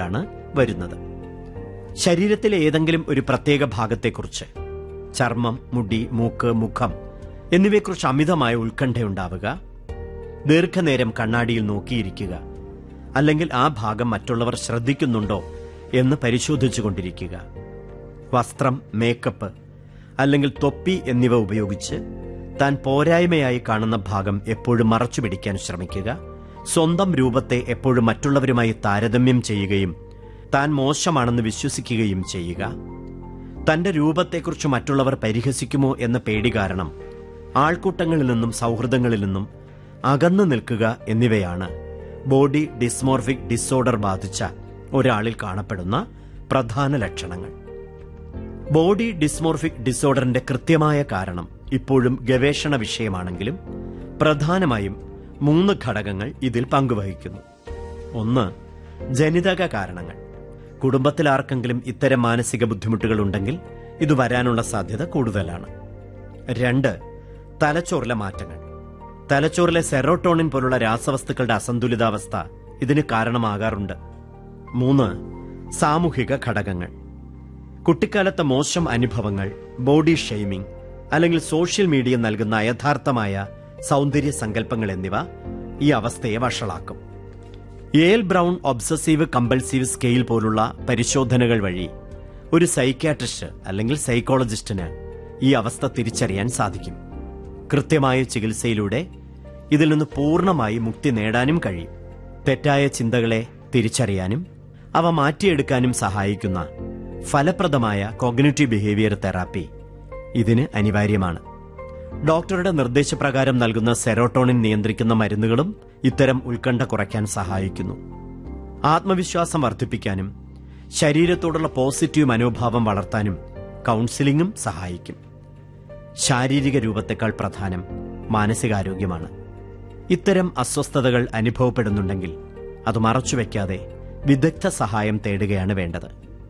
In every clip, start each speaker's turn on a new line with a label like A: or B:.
A: രൂപത്തിലാണ് വരുന്നത് ശരീരത്തിലെ ഏതെങ്കിലും ഒരു പ്രത്യേക ഭാഗത്തെക്കുറിച്ച് ചർമ്മം മുടി മൂക്ക് മുഖം എന്നിവയെക്കുറിച്ച് അമിതമായ ഉത്കണ്ഠയുണ്ടാവുക ദീർഘനേരം കണ്ണാടിയിൽ നോക്കിയിരിക്കുക അല്ലെങ്കിൽ ആ ഭാഗം മറ്റുള്ളവർ ശ്രദ്ധിക്കുന്നുണ്ടോ എന്ന് പരിശോധിച്ചുകൊണ്ടിരിക്കുക വസ്ത്രം മേക്കപ്പ് അല്ലെങ്കിൽ തൊപ്പി എന്നിവ ഉപയോഗിച്ച് താൻ പോരായ്മയായി കാണുന്ന ഭാഗം എപ്പോഴും മറച്ചു പിടിക്കാൻ ശ്രമിക്കുക സ്വന്തം രൂപത്തെ എപ്പോഴും മറ്റുള്ളവരുമായി താരതമ്യം ചെയ്യുകയും താൻ മോശമാണെന്ന് വിശ്വസിക്കുകയും ചെയ്യുക തന്റെ രൂപത്തെക്കുറിച്ച് മറ്റുള്ളവർ പരിഹസിക്കുമോ എന്ന പേടി കാരണം ആൾക്കൂട്ടങ്ങളിൽ നിന്നും സൗഹൃദങ്ങളിൽ നിന്നും അകന്നു നിൽക്കുക എന്നിവയാണ് ബോഡി ഡിസ്മോർഫിക് ഡിസോർഡർ ബാധിച്ച ഒരാളിൽ കാണപ്പെടുന്ന പ്രധാന ലക്ഷണങ്ങൾ ബോഡി ഡിസ്മോർഫിക് ഡിസോർഡറിന്റെ കൃത്യമായ കാരണം ഇപ്പോഴും ഗവേഷണ വിഷയമാണെങ്കിലും പ്രധാനമായും മൂന്ന് ഘടകങ്ങൾ ഇതിൽ പങ്കുവഹിക്കുന്നു ഒന്ന് ജനിതക കാരണങ്ങൾ കുടുംബത്തിൽ ആർക്കെങ്കിലും ഇത്തരം മാനസിക ബുദ്ധിമുട്ടുകൾ ഉണ്ടെങ്കിൽ ഇത് വരാനുള്ള സാധ്യത കൂടുതലാണ് രണ്ട് തലച്ചോറിലെ മാറ്റങ്ങൾ തലച്ചോറിലെ സെറോട്ടോണിൻ പോലുള്ള രാസവസ്തുക്കളുടെ അസന്തുലിതാവസ്ഥ ഇതിന് കാരണമാകാറുണ്ട് മൂന്ന് സാമൂഹിക ഘടകങ്ങൾ കുട്ടിക്കാലത്തെ മോശം അനുഭവങ്ങൾ ബോഡി ഷെയ്മിംഗ് അല്ലെങ്കിൽ സോഷ്യൽ മീഡിയ നൽകുന്ന യഥാർത്ഥമായ സൗന്ദര്യ സങ്കല്പങ്ങൾ എന്നിവ ഈ അവസ്ഥയെ വഷളാക്കും ഏൽ ബ്രൗൺ ഒബ്സസീവ് കമ്പൾസീവ് സ്കെയിൽ പോലുള്ള പരിശോധനകൾ വഴി ഒരു സൈക്യാട്രിസ്റ്റ് അല്ലെങ്കിൽ സൈക്കോളജിസ്റ്റിന് ഈ അവസ്ഥ തിരിച്ചറിയാൻ സാധിക്കും കൃത്യമായ ചികിത്സയിലൂടെ ഇതിൽ നിന്ന് പൂർണ്ണമായി മുക്തി നേടാനും കഴിയും തെറ്റായ ചിന്തകളെ തിരിച്ചറിയാനും അവ മാറ്റിയെടുക്കാനും സഹായിക്കുന്ന ഫലപ്രദമായ കോഗ്നേറ്റീവ് ബിഹേവിയർ തെറാപ്പി ഇതിന് അനിവാര്യമാണ് ഡോക്ടറുടെ നിർദ്ദേശപ്രകാരം നൽകുന്ന സെറോട്ടോണിൻ നിയന്ത്രിക്കുന്ന മരുന്നുകളും ഇത്തരം ഉത്കണ്ഠ കുറയ്ക്കാൻ സഹായിക്കുന്നു ആത്മവിശ്വാസം വർദ്ധിപ്പിക്കാനും ശരീരത്തോടുള്ള പോസിറ്റീവ് മനോഭാവം വളർത്താനും കൗൺസിലിംഗും സഹായിക്കും ശാരീരിക രൂപത്തെക്കാൾ പ്രധാനം മാനസികാരോഗ്യമാണ് ഇത്തരം അസ്വസ്ഥതകൾ അനുഭവപ്പെടുന്നുണ്ടെങ്കിൽ അത് മറച്ചുവെക്കാതെ വിദഗ്ധ സഹായം തേടുകയാണ് വേണ്ടത്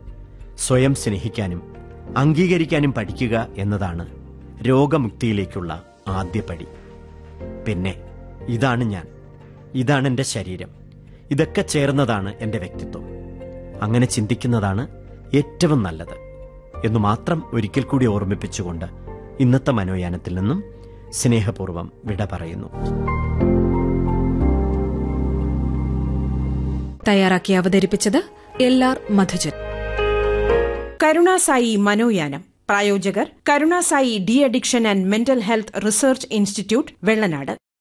A: സ്വയം സ്നേഹിക്കാനും അംഗീകരിക്കാനും പഠിക്കുക എന്നതാണ് രോഗമുക്തിയിലേക്കുള്ള ആദ്യപടി പിന്നെ ഇതാണ് ഞാൻ ഇതാണ് എൻ്റെ ശരീരം ഇതൊക്കെ ചേർന്നതാണ് എൻ്റെ വ്യക്തിത്വം അങ്ങനെ ചിന്തിക്കുന്നതാണ് ഏറ്റവും നല്ലത് എന്നു മാത്രം ഒരിക്കൽ കൂടി ഓർമ്മിപ്പിച്ചുകൊണ്ട് ഇന്നത്തെ മനോയാനത്തിൽ നിന്നും സ്നേഹപൂർവ്വം വിട പറയുന്നു
B: തയ്യാറാക്കി അവതരിപ്പിച്ചത് എൽ ആർ മധുജൻ
C: കരുണാസായി മനോയാനം പ്രായോജകർ Karunasai de addiction and mental health research institute Vellanad